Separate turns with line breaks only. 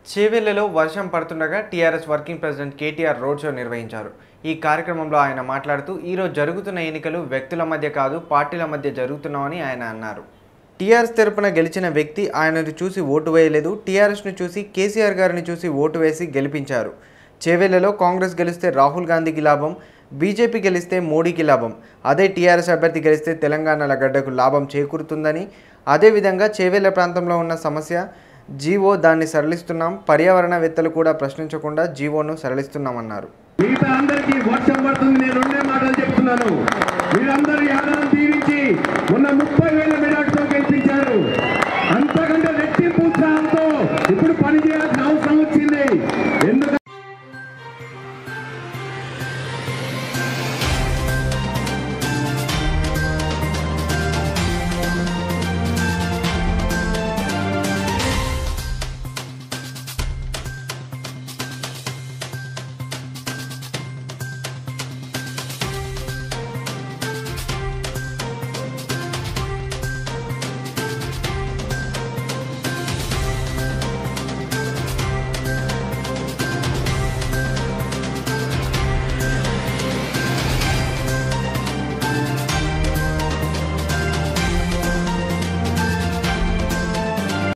చేవెళ్లలో వర్షం పడుతుండగా TRS working president KTR road show నిర్వహించారు ఈ కార్యక్రమంలో ఆయన మాట్లాడుతూ ఈరోజు జరుగుతున్న ఎన్నికలు వ్యక్తుల మధ్య కాదు పార్టీల మధ్య జరుగుతున్నామని ఆయన అన్నారు టీఆర్ఎస్ తరపున గెలిచిన వ్యక్తి ఆయనను చూసి ఓటు వేయలేదు టీఆర్ఎస్ను చూసి కేసీఆర్ గారిని చూసి ఓటు వేసి గెలిపించారు చేవెళ్లలో కాంగ్రెస్ గెలిస్తే రాహుల్ గాంధీకి లాభం బీజేపీ గెలిస్తే మోడీకి లాభం అదే టీఆర్ఎస్ అభ్యర్థి గెలిస్తే తెలంగాణల గడ్డకు లాభం చేకూరుతుందని అదేవిధంగా చేవెళ్ల ప్రాంతంలో ఉన్న సమస్య జీవో దాన్ని సరళిస్తున్నాం పర్యావరణవేత్తలు కూడా ప్రశ్నించకుండా జీవోను సరళిస్తున్నామన్నారు
మిగతా అందరికీ వర్షం పడుతుంది నేను రెండే మాటలు చెప్తున్నాను మీరందరూ యాదవం దీవించి మొన్న ముప్పై వేల మెడాట్తో గెలిపించారు అంతకంటే రెట్టింపు ఉత్సాహంతో ఇప్పుడు పని చేయాల్సిన అవసరం